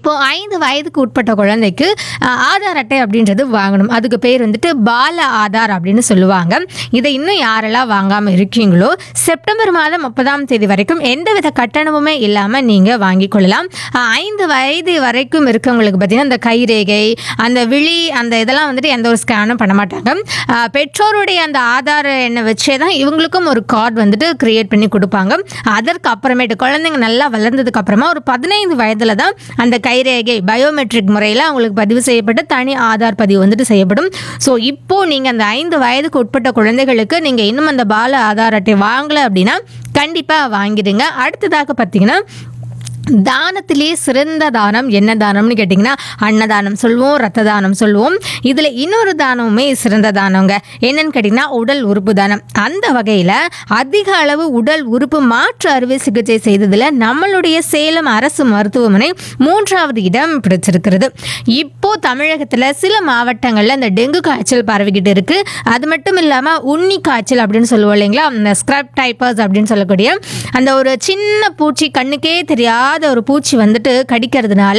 இப்போ ஐந்து வயதுக்கு உட்பட்ட குழந்தைக்கு அஹ், ஆதார் அட்டை அப்படின்றது வாங்கணும் அதுக்கு பேர் வந்துட்டு பால ஆதார் அப்படின்னு சொல்லுவாங்க இதை இன்னும் யாரெல்லாம் வாங்காமல் இருக்கீங்களோ செப்டம்பர் மாதம் முப்பதாம் தேதி வரைக்கும் எந்தவித கட்டணமுமே இல்லாமல் நீங்கள் வாங்கிக் கொள்ளலாம் அஹ், ஐந்து வயது வரைக்கும் இருக்கவங்களுக்கு பார்த்தீங்கன்னா இந்த கைரேகை அந்த விழி அந்த இதெல்லாம் வந்துட்டு எந்த ஒரு ஸ்கேனும் பண்ண மாட்டாங்க அஹ், பெற்றோருடைய அந்த ஆதார் எண்ணை வச்சே தான் இவங்களுக்கும் ஒரு கார்டு வந்துட்டு கிரியேட் பண்ணி கொடுப்பாங்க அதற்கு அப்புறமேட்டு குழந்தைங்க நல்லா வளர்ந்ததுக்கு அப்புறமா ஒரு பதினைந்து வயதில் தான் அந்த கைரேகை பயோமெட்ரிக் முறையில் அவங்களுக்கு பதிவு செய்யப்பட்டு தனி ஆதார் பதிவு வந்துட்டு செய்யப்படும் ஸோ இப்போ நீங்கள் அந்த ஐந்து வயதுக்கு உட்பட்ட குழந்தைகளுக்கு நீங்கள் இன்னும் அந்த பால ஆதார் அட்டை வாங்கலை அப்படின்னா கண்டிப்பாக வாங்கிடுங்க அடுத்ததாக பார்த்தீங்கன்னா தானத்திலே சிறந்த தானம் என்ன தானம்னு கேட்டிங்கன்னா அன்னதானம் சொல்லுவோம் ரத்த தானம் சொல்லுவோம் இதில் இன்னொரு தானமுமே சிறந்த தானங்க என்னன்னு கேட்டிங்கன்னா உடல் உறுப்பு தானம் அந்த வகையில் அதிக அளவு உடல் உறுப்பு மாற்று அறுவை சிகிச்சை செய்ததில் நம்மளுடைய சேலம் அரசு மருத்துவமனை மூன்றாவது இடம் பிடிச்சிருக்கிறது இப்போ தமிழகத்தில் சில மாவட்டங்களில் இந்த டெங்கு காய்ச்சல் பரவிக்கிட்டு இருக்கு அது மட்டும் இல்லாமல் உண்ணி காய்ச்சல் அப்படின்னு சொல்லுவோம் இல்லைங்களா அந்த ஸ்க்ரப் டைப்பர்ஸ் அப்படின்னு சொல்லக்கூடிய அந்த ஒரு சின்ன பூச்சி கண்ணுக்கே தெரியாத ஒரு பூச்சி வந்துட்டு கடிக்கிறதுனால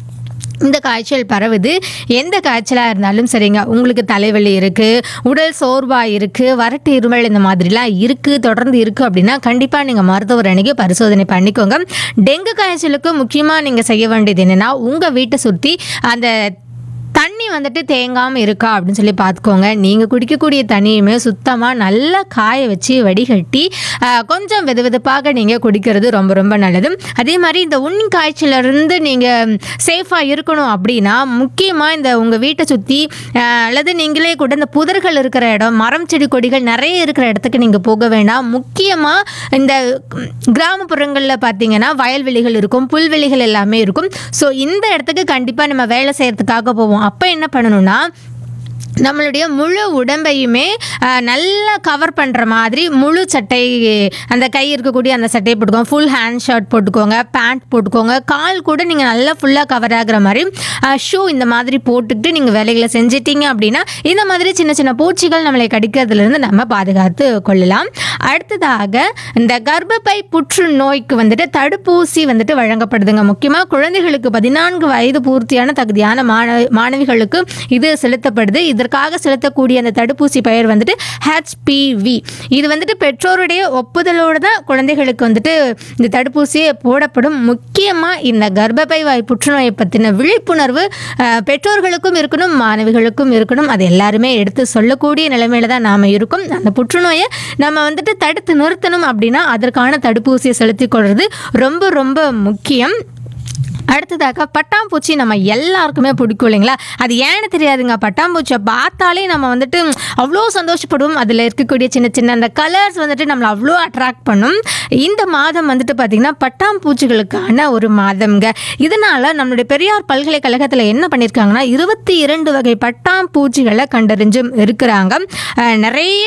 இந்த காய்ச்சல் பரவுது எந்த காய்ச்சலாக இருந்தாலும் சரிங்க உங்களுக்கு தலைவலி இருக்குது உடல் சோர்வாக இருக்குது வறட்டு இருமல் இந்த மாதிரிலாம் இருக்குது தொடர்ந்து இருக்குது அப்படின்னா கண்டிப்பாக நீங்கள் மருத்துவர் அணுகி பரிசோதனை பண்ணிக்கோங்க டெங்கு காய்ச்சலுக்கு முக்கியமாக நீங்கள் செய்ய வேண்டியது என்னென்னா உங்கள் வீட்டை சுற்றி அந்த தண்ணி வந்துட்டு தேங்காமல் இருக்கா அப்படின்னு சொல்லி பார்த்துக்கோங்க நீங்கள் குடிக்கக்கூடிய தண்ணியுமே சுத்தமாக நல்லா காய வச்சு வடிகட்டி ஆஹ், கொஞ்சம் வெது வெதுப்பாக நீங்கள் குடிக்கிறது ரொம்ப ரொம்ப நல்லது அதே மாதிரி இந்த உண்ணி காய்ச்சலிருந்து நீங்கள் சேஃபாக இருக்கணும் அப்படின்னா முக்கியமாக இந்த உங்கள் வீட்டை சுற்றி அல்லது நீங்களே கூட இந்த புதர்கள் இருக்கிற இடம் மரம் செடி கொடிகள் நிறைய இருக்கிற இடத்துக்கு நீங்கள் போக வேண்டாம் முக்கியமாக இந்த கிராமப்புறங்களில் பார்த்தீங்கன்னா வயல்வெளிகள் இருக்கும் புல்வெளிகள் எல்லாமே இருக்கும் ஸோ இந்த இடத்துக்கு கண்டிப்பாக நம்ம வேலை செய்கிறதுக்காக போவோம் அப்போ என்ன பண்ணணும்னா நம்மளுடைய முழு உடம்பையுமே அஹ், நல்லா கவர் பண்ணுற மாதிரி முழு சட்டை அந்த கை இருக்கக்கூடிய அந்த சட்டையை போட்டுக்கோங்க ஃபுல் ஹேண்ட் ஷர்ட் போட்டுக்கோங்க பேண்ட் போட்டுக்கோங்க கால் கூட நீங்கள் நல்லா ஃபுல்லாக கவர் ஆகுற மாதிரி ஷூ இந்த மாதிரி போட்டுக்கிட்டு நீங்கள் வேலைகளை செஞ்சிட்டீங்க அப்படின்னா இந்த மாதிரி சின்ன சின்ன பூச்சிகள் நம்மளை கடிக்கிறதுலேருந்து நம்ம பாதுகாத்து கொள்ளலாம் அடுத்ததாக இந்த கர்ப்பப்பை புற்றுநோய்க்கு வந்துட்டு தடுப்பூசி வந்துட்டு வழங்கப்படுதுங்க முக்கியமாக குழந்தைகளுக்கு பதினான்கு வயது பூர்த்தியான தகுதியான மாணவ மாணவிகளுக்கு இது செலுத்தப்படுது இதற்காக செலுத்தக்கூடிய அந்த தடுப்பூசி பெயர் வந்துட்டு ஹெச்பிவி இது வந்துட்டு பெற்றோருடைய ஒப்புதலோடு தான் குழந்தைகளுக்கு வந்துட்டு இந்த தடுப்பூசியே போடப்படும் முக்கியமாக இந்த கர்ப்பப்பை வாய் புற்றுநோயை பற்றின விழிப்புணர்வு அஹ், பெற்றோர்களுக்கும் இருக்கணும் மாணவிகளுக்கும் இருக்கணும் அது எல்லாருமே எடுத்து சொல்லக்கூடிய நிலைமையில தான் நாம் இருக்கோம் அந்த புற்றுநோயை நம்ம வந்துட்டு தடுத்து நிறுத்தணும் அப்படின்னா அதற்கான தடுப்பூசியை செலுத்திக் கொள்வது ரொம்ப ரொம்ப முக்கியம் அடுத்ததாக பட்டாம்பூச்சி நம்ம எல்லாருக்குமே பிடிக்கும் இல்லைங்களா அது ஏன்னு தெரியாதுங்க பட்டாம்பூச்சியை பார்த்தாலே நம்ம வந்துட்டு அவ்வளோ சந்தோஷப்படுவோம் அதில் இருக்கக்கூடிய சின்ன சின்ன அந்த கலர்ஸ் வந்துட்டு நம்மளை அவ்வளோ அட்ராக்ட் பண்ணும் இந்த மாதம் வந்துட்டு பார்த்திங்கன்னா பட்டாம்பூச்சிகளுக்கான ஒரு மாதம்ங்க இதனால் நம்மளுடைய பெரியார் பல்கலைக்கழகத்தில் என்ன பண்ணியிருக்காங்கன்னா இருபத்தி இரண்டு வகை பட்டாம்பூச்சிகளை கண்டறிஞ்சும் இருக்கிறாங்க அஹ் நிறைய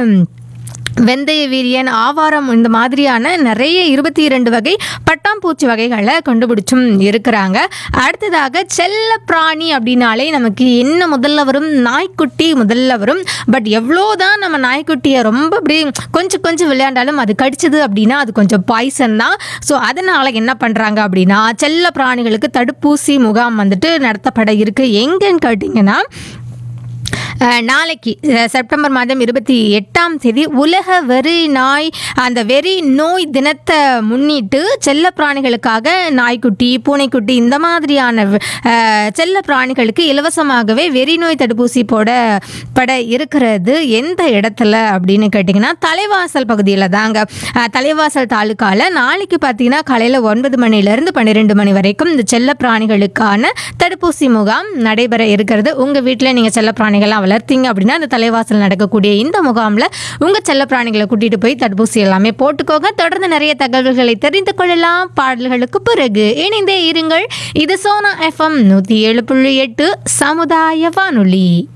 வெந்தய வீரியன் ஆவாரம் இந்த மாதிரியான நிறைய இருபத்தி இரண்டு வகை பட்டாம்பூச்சி வகைகளை கண்டுபிடிச்சும் இருக்கிறாங்க அடுத்ததாக செல்ல பிராணி அப்படின்னாலே நமக்கு என்ன முதல்ல வரும் நாய்க்குட்டி முதல்ல வரும் பட் எவ்வளோதான் நம்ம நாய்க்குட்டியை ரொம்ப அப்படி கொஞ்சம் கொஞ்சம் விளையாண்டாலும் அது கடிச்சது அப்படின்னா அது கொஞ்சம் பாய்சன் தான் ஸோ அதனால் என்ன பண்ணுறாங்க அப்படின்னா செல்ல பிராணிகளுக்கு தடுப்பூசி முகாம் வந்துட்டு நடத்தப்பட இருக்கு எங்கன்னு கேட்டிங்கன்னா அஹ், நாளைக்கு அஹ், செப்டம்பர் மாதம் இருபத்தி எட்டாம் தேதி உலக வெறி நாய் அந்த வெறி நோய் தினத்தை முன்னிட்டு செல்ல பிராணிகளுக்காக நாய்க்குட்டி பூனைக்குட்டி இந்த மாதிரியான அஹ், செல்ல பிராணிகளுக்கு இலவசமாகவே வெறி நோய் தடுப்பூசி போடப்பட இருக்கிறது எந்த இடத்துல அப்படின்னு கேட்டிங்கன்னா தலைவாசல் பகுதியில் தாங்க அஹ், தலைவாசல் தாலுக்காவில் நாளைக்கு பார்த்தீங்கன்னா காலையில் ஒன்பது மணிலேருந்து பன்னிரெண்டு மணி வரைக்கும் இந்த செல்ல பிராணிகளுக்கான தடுப்பூசி முகாம் நடைபெற இருக்கிறது உங்கள் வீட்டில் நீங்கள் செல்ல பிராணிகள்லாம் வளர்த்தீங்க அப்படின்னா அந்த தலைவாசல் நடக்கக்கூடிய இந்த முகாமில் உங்கள் செல்ல பிராணிகளை கூட்டிகிட்டு போய் தடுப்பூசி எல்லாமே போட்டுக்கோங்க தொடர்ந்து நிறைய தகவல்களை தெரிந்து கொள்ளலாம் பாடல்களுக்கு பிறகு இணைந்தே இருங்கள் இது சோனா எஃப்எம் நூற்றி ஏழு புள்ளி எட்டு சமுதாய வானொலி